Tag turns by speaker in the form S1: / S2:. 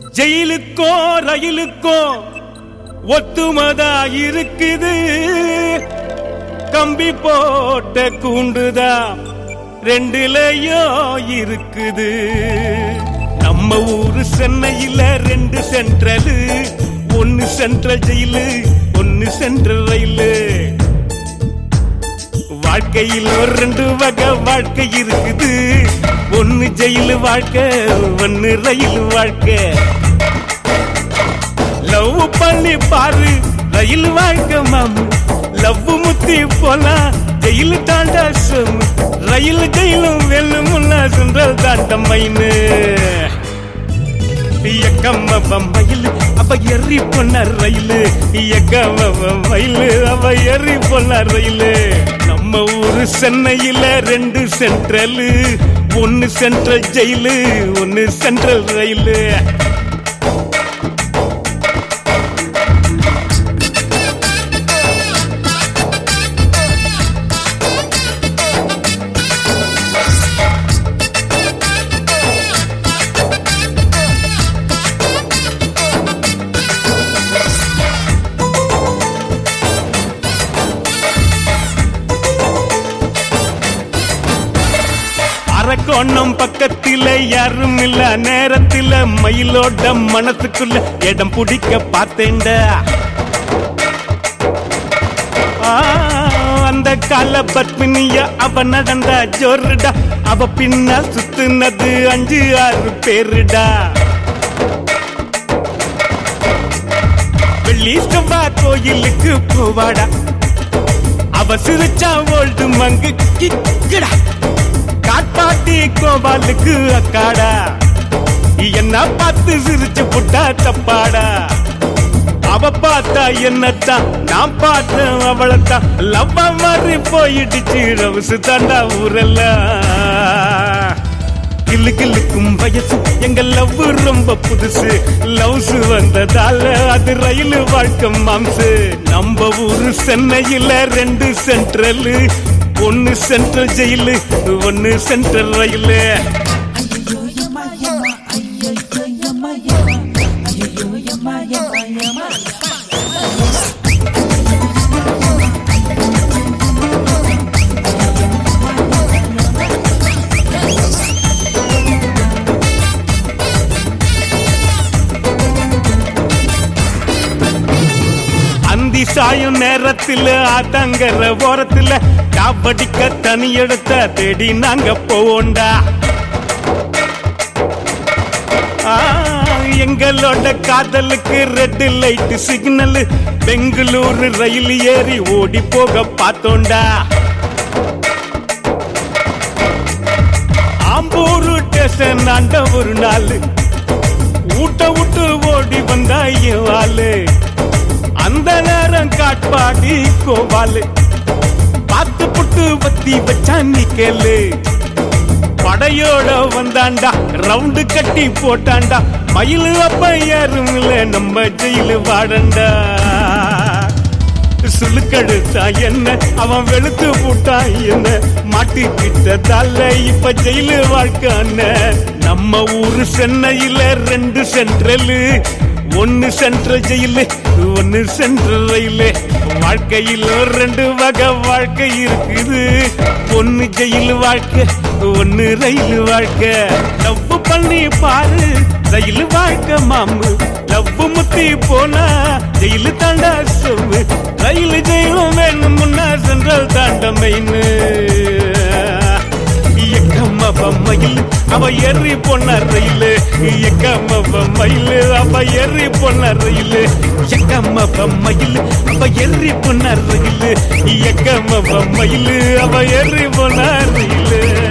S1: ஜெயிலுக்கோ ரயிலுக்கோ ஒத்துமதா இருக்குது கம்பி போட்ட கூண்டுதா ரெண்டுலயோ இருக்குது நம்ம ஊரு சென்னையில ரெண்டு சென்ட்ரலு ஒன்னு சென்ட்ரல் ஜெயிலு ஒன்னு சென்ட்ரல் ரயிலு வாழ்க்கையில் ஒரு ரெண்டு வகை வாழ்க்கை இருக்குது ஒன்னு ஜெயிலு வாழ்க்கை ஒன்னு ரயில் வாழ்க்கை லவ் பண்ணி பாரு ரயில் வாழ்க்கை மாமு லவ் முத்தி போலாம் ஜெயிலு தாண்டா சொம் ரயில் ஜெயிலும் வெல்லுமுன்னா சுண்டல் தாண்ட மைனு எக்கம்ம மயில் அவ எறி பொண்ண ரயிலு எக்கம்ம மயில் அவ எறி பொண்ண ரயிலு நம்ம ஊரு சென்னையில ரெண்டு சென்ட்ரலு ஒன்னு சென்ட்ரல் ஜெயிலு ஒன்னு சென்ட்ரல் ரயிலு அரக்கோணம் பக்கத்தில யாரும் இல்ல நேரத்தில மயிலோட மனசுக்குள்ள இடம் பிடிக்க பார்த்தேன்டா ஆ, அந்த கால பத்மினிய அவ நடந்தா ஜோருடா அவ பின்னா சுத்துனது அஞ்சு ஆறு பேருடா வெள்ளி செவ்வாய் கோயிலுக்கு போவாடா அவ சிரிச்சா ஓல்டு மங்கு கிக்கடா காட்பாட்டி கோபாலுக்கு அக்காடா என்ன பார்த்து சிரிச்சு புட்டா தப்பாடா அவ பார்த்தா என்னத்தான் நான் பார்த்தேன் அவளைத்தான் லவ்வ மாதிரி போயிடுச்சு ரவுசு தாண்டா ஊரெல்லாம் கில்லு கில்லுக்கும் வயசு எங்க லவ் ரொம்ப புதுசு லவ்ஸ் வந்ததால அது ரயில் வாழ்க்கை மாம்சு நம்ம ஊரு சென்னையில ரெண்டு சென்ட்ரல் ஒன்னு சென்ட்ரல் ஜெயிலு ஒன்னு சென்ட்ரல் ரயிலு
S2: ஐயோ யம்மா யம்மா ஐயோ யம்மா யம்மா ஐயோ யம்மா யம்மா யம்மா
S1: அந்தி சாயும் நேரத்துல ஆத்தங்கர ஓரத்துல காவடிக்க தனி எடுத்த தேடி நாங்க போவோண்டா ஆ, எங்களோட காதலுக்கு red light signal Bengaluru rail ஏறி ஓடி போக பார்த்தோண்டா ஆம்பூரு ஸ்டேஷன் ஆண்ட ஒரு நாள் ஊட்ட விட்டு ஓடி வந்தா என் ஆளு அந்த நேரம் காட்பாடி கோவாலு பார்த்து புட்டு வத்தி வச்சான் நீ கேளு படையோட வந்தாண்டா ரவுண்டு கட்டி போட்டாண்டா மயிலு அப்ப யாரும் இல்ல நம்ம ஜெயிலு வாடண்டா சுழுக்கெடுத்தா என்ன அவன் வெளுத்து போட்டான் என்ன மாட்டிக்கிட்டதால இப்ப ஜெயிலு வாழ்க்கான நம்ம ஊரு சென்னையில ரெண்டு சென்ட்ரலு ஒன்னு சென்ட்ரல் ஜெயிலு ஒன்னு சென்ட்ரல் ரயிலு வாழ்க்கையில் ஒரு ரெண்டு வகை வாழ்க்கை இருக்குது ஒன்னு ஜெயில் வாழ்க்கை ஒன்னு ரயில் வாழ்க்கை லவ் பண்ணி பாரு ரயில் வாழ்க்கை மாமு லவ் முத்தி போனா ஜெயிலு தாண்டா சொல்லு ரயில் ஜெயிலும் வேணும் முன்னா சென்ட்ரல் தாண்ட மெயின்னு எக்கம்ம மயில் அவ எறி பொண்ண ரயிலு எக்கம்ம மயில் அவ எறி பொண்ண ரயிலு எக்கம்ம மயில் அவ எறி பொண்ண ரயிலு எக்கம்ம மயில் அவ எறி பொண்ண ரயிலு